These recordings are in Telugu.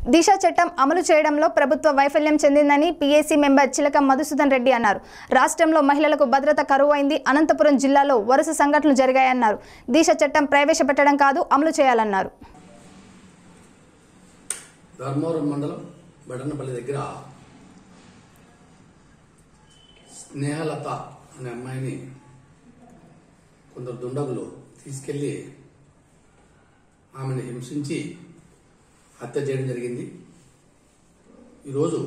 దిశ చట్టం అమలు చేయడంలో ప్రభుత్వ వైఫల్యం చెందిందని పీఏసీ మెంబర్ చిలక మధుసూదన్ రెడ్డి అన్నారు రాష్ట్రంలో మహిళలకు భద్రత కరువైంది అనంతపురం జిల్లాలో వరుస సంఘటనలు జరిగాయన్నారు దిశ చట్టం ప్రవేశపెట్టడం కాదు అమలు చేయాలన్నారు ధర్మవరం మండలం బెడన్నపల్లి దగ్గర స్నేహలత అనే అమ్మాయిని కొందరు దుండగులు తీసుకెళ్లి ఆమెను హింసించి హత్య చేయడం జరిగింది ఈరోజు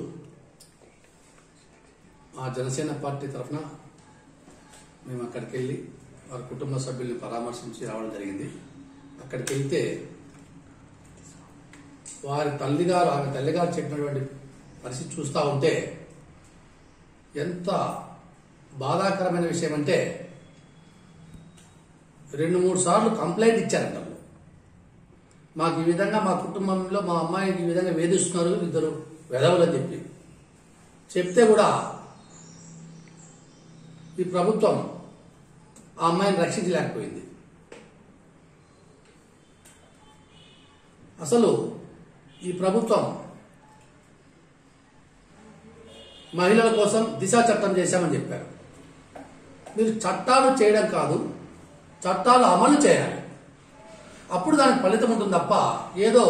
ఆ జనసేన పార్టీ తరఫున మేము అక్కడికి వెళ్ళి వారి కుటుంబ సభ్యుల్ని పరామర్శించి రావడం జరిగింది అక్కడికి వెళ్తే వారి తల్లిగారు ఆమె తల్లిగారు చెప్పినటువంటి పరిస్థితి చూస్తూ ఉంటే ఎంత బాధాకరమైన విషయం అంటే రెండు మూడు సార్లు కంప్లైంట్ ఇచ్చారంట వాళ్ళు. మాకు ఈ విధంగా మా కుటుంబంలో మా అమ్మాయికి ఈ విధంగా వేధిస్తున్నారు ఇద్దరు వెధవులు అని చెప్పి చెప్తే కూడా ఈ ప్రభుత్వం ఆ అమ్మాయిని రక్షించలేకపోయింది అసలు ఈ ప్రభుత్వం మహిళల కోసం దిశ చట్టం చేశామని చెప్పారు మీరు చట్టాలు చేయడం కాదు చట్టాలు అమలు చేయాలి అప్పుడు దానికి ఫలితం ఉంటుంది తప్ప ఏదో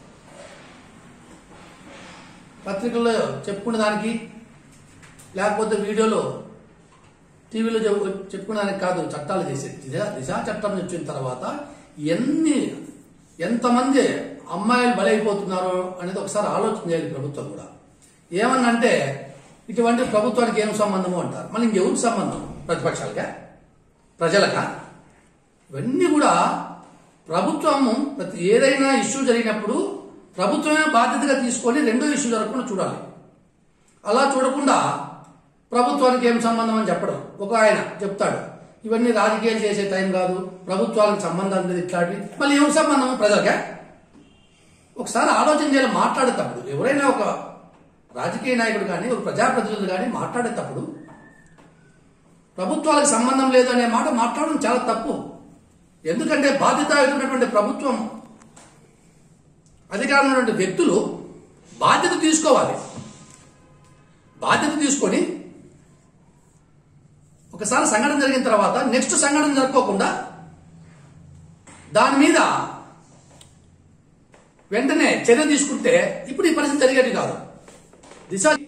పత్రికల్లో చెప్పుకునే దానికి లేకపోతే వీడియోలో టీవీలో చెప్పు- చెప్పుకునే దానికి కాదు చట్టాలు చేసేది దిశ దిశ చట్టం వచ్చిన తర్వాత ఎన్ని ఎంతమంది అమ్మాయిలు బలైపోతున్నారు అనేది ఒకసారి ఆలోచన చేయాలి ప్రభుత్వం కూడా ఏమన్నంటే ఇటువంటి ప్రభుత్వానికి ఏం సంబంధము అంటారు మళ్ళీ ఇంకెవరికి సంబంధం ప్రతిపక్షాలుగా ప్రజలకా ఇవన్నీ కూడా ప్రభుత్వము ప్రతి ఏదైనా ఇష్యూ జరిగినప్పుడు ప్రభుత్వమే బాధ్యతగా తీసుకొని రెండో ఇష్యూ జరగకుండా చూడాలి అలా చూడకుండా ప్రభుత్వానికి ఏం సంబంధం అని చెప్పడం ఒక ఆయన చెప్తాడు ఇవన్నీ రాజకీయాలు చేసే టైం కాదు ప్రభుత్వాలకు సంబంధం లేదు ఇట్లాంటివి మళ్ళీ ఏం సంబంధం ప్రజలకే ఒకసారి ఆలోచన చేయాలి మాట్లాడేటప్పుడు ఎవరైనా ఒక రాజకీయ నాయకుడు కానీ ఒక ప్రజాప్రతినిధులు కానీ మాట్లాడేటప్పుడు ప్రభుత్వాలకు సంబంధం లేదు అనే మాట మాట్లాడడం చాలా తప్పు ఎందుకంటే బాధ్యతాయుతమైనటువంటి ప్రభుత్వం అధికారంలో ఉన్నటువంటి వ్యక్తులు బాధ్యత తీసుకోవాలి బాధ్యత తీసుకొని ఒకసారి సంఘటన జరిగిన తర్వాత నెక్స్ట్ సంఘటన జరుపుకోకుండా దాని మీద వెంటనే చర్య తీసుకుంటే ఇప్పుడు ఈ పరిస్థితి జరిగేది కాదు దిశ